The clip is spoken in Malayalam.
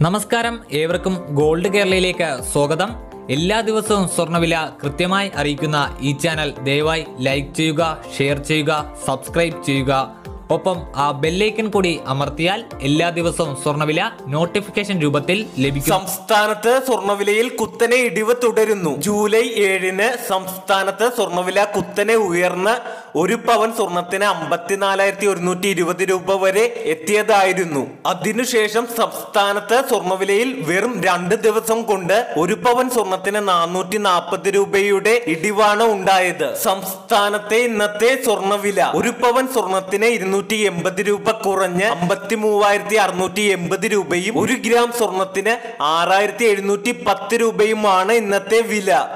നമസ്കാരം ഏവർക്കും ഗോൾഡ് കേരളയിലേക്ക് സ്വാഗതം എല്ലാ ദിവസവും സ്വർണ്ണവില കൃത്യമായി അറിയിക്കുന്ന ഈ ചാനൽ ദയവായി ലൈക്ക് ചെയ്യുക ഷെയർ ചെയ്യുക സബ്സ്ക്രൈബ് ചെയ്യുക ഒപ്പം ആ ബെല്ലൈക്കൺ കൂടി അമർത്തിയാൽ എല്ലാ ദിവസവും സ്വർണ്ണവില നോട്ടിഫിക്കേഷൻ രൂപത്തിൽ ലഭിക്കും സംസ്ഥാനത്ത് സ്വർണ്ണവിലയിൽ കുത്തനെ ഇടിവ് തുടരുന്നു ജൂലൈ ഏഴിന് സംസ്ഥാനത്ത് സ്വർണ്ണവില കുത്തനെ ഉയർന്ന് ഒരു പവൻ സ്വർണത്തിന് അമ്പത്തിനാലായിരത്തി ഒരുന്നൂറ്റി ഇരുപത് രൂപ വരെ എത്തിയതായിരുന്നു അതിനുശേഷം സംസ്ഥാനത്ത് സ്വർണ്ണവിലയിൽ വെറും രണ്ട് ദിവസം കൊണ്ട് ഒരു പവൻ സ്വർണത്തിന് നാനൂറ്റി നാൽപ്പത് രൂപയുടെ ഇടിവാണ് ഉണ്ടായത് സംസ്ഥാനത്തെ ഇന്നത്തെ സ്വർണ്ണവില ഒരു പവൻ സ്വർണത്തിന് ഇരുന്നൂറ്റി എൺപത് രൂപ കുറഞ്ഞ് അമ്പത്തി മൂവായിരത്തി അറുന്നൂറ്റി എൺപത് രൂപയും ഒരു ഗ്രാം സ്വർണത്തിന് ആറായിരത്തി എഴുന്നൂറ്റി പത്ത് രൂപയുമാണ് ഇന്നത്തെ വില